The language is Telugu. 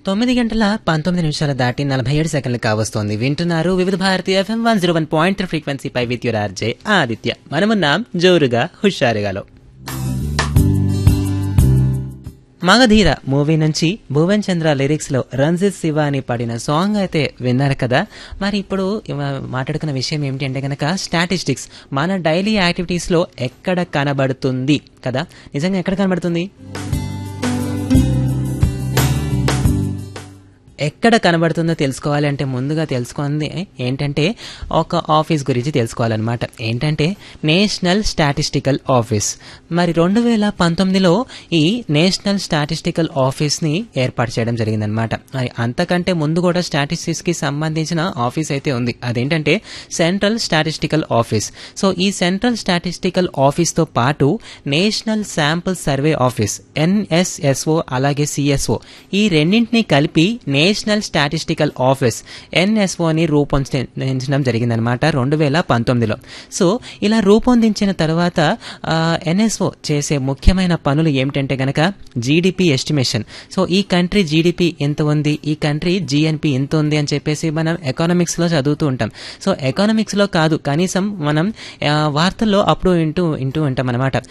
తొమ్మిది గంటల పంతొమ్మిది నిమిషాలు దాటి నలభై ఏడు సెకండ్లు కావస్తోంది వింటున్నారు Vividh Bharati FM one zero one point ఫ్రీక్వెన్సీపై విత్ యువర్ ఆర్జే ఆదిత్య మనమున్నాం జోరుగా హుషారుగాలో మగధీర మూవీ నుంచి భువన్ చంద్ర లిరిక్స్ లో రంజిత్ శివ అని పాడిన సాంగ్ అయితే విన్నారు కదా మరి ఇప్పుడు ఇవ- మాట్లాడుకున్న విషయం ఏమిటి అంటే కనుక స్టాటిస్టిక్స్ మన డైలీ యాక్టివిటీస్ లో ఎక్కడ కనబడుతుంది కదా నిజంగా ఎక్కడ కనబడుతుంది ఎక్కడ కనబడుతుందో తెలుసుకోవాలి అంటే ముందుగా తెలుసుకుంది ఏంటంటే ఒక ఆఫీస్ గురించి తెలుసుకోవాలన్నమాట ఏంటంటే నేషనల్ స్టాటిస్టికల్ ఆఫీస్ మరి రెండు వేల పంతొమ్మిదిలో ఈ నేషనల్ స్టాటిస్టికల్ ఆఫీస్ని ఏర్పాటు చేయడం జరిగిందనమాట మరి అంతకంటే ముందు కూడా స్టాటిస్టిక్స్కి సంబంధించిన ఆఫీస్ అయితే ఉంది అదేంటంటే సెంట్రల్ స్టాటిస్టికల్ ఆఫీస్ సో ఈ సెంట్రల్ స్టాటిస్టికల్ ఆఫీస్తో పాటు national sample survey office NSSO అలాగే సిఎస్ఓ ఈ రెండింటినీ కలిపి నేషనల్ స్టాటిస్టికల్ ఆఫీస్ ఎన్ఎస్ఓని రూపొందించడం జరిగిందనమాట రెండు వేల పంతొమ్మిదిలో సో ఇలా రూపొందించిన తర్వాత ఎన్ఎస్ఓ చేసే ముఖ్యమైన పనులు ఏమిటంటే గనక జీడిపి ఎస్టిమేషన్ సో ఈ కంట్రీ జీడిపి ఎంత ఉంది ఈ కంట్రీ జిఎన్పి ఎంత ఉంది అని చెప్పేసి మనం ఎకనామిక్స్లో చదువుతూ ఉంటాం సో ఎకనామిక్స్లో కాదు కనీసం మనం ఆ, వార్తల్లో అప్పుడు వింటూ వింటూ ఉంటాం అనమాట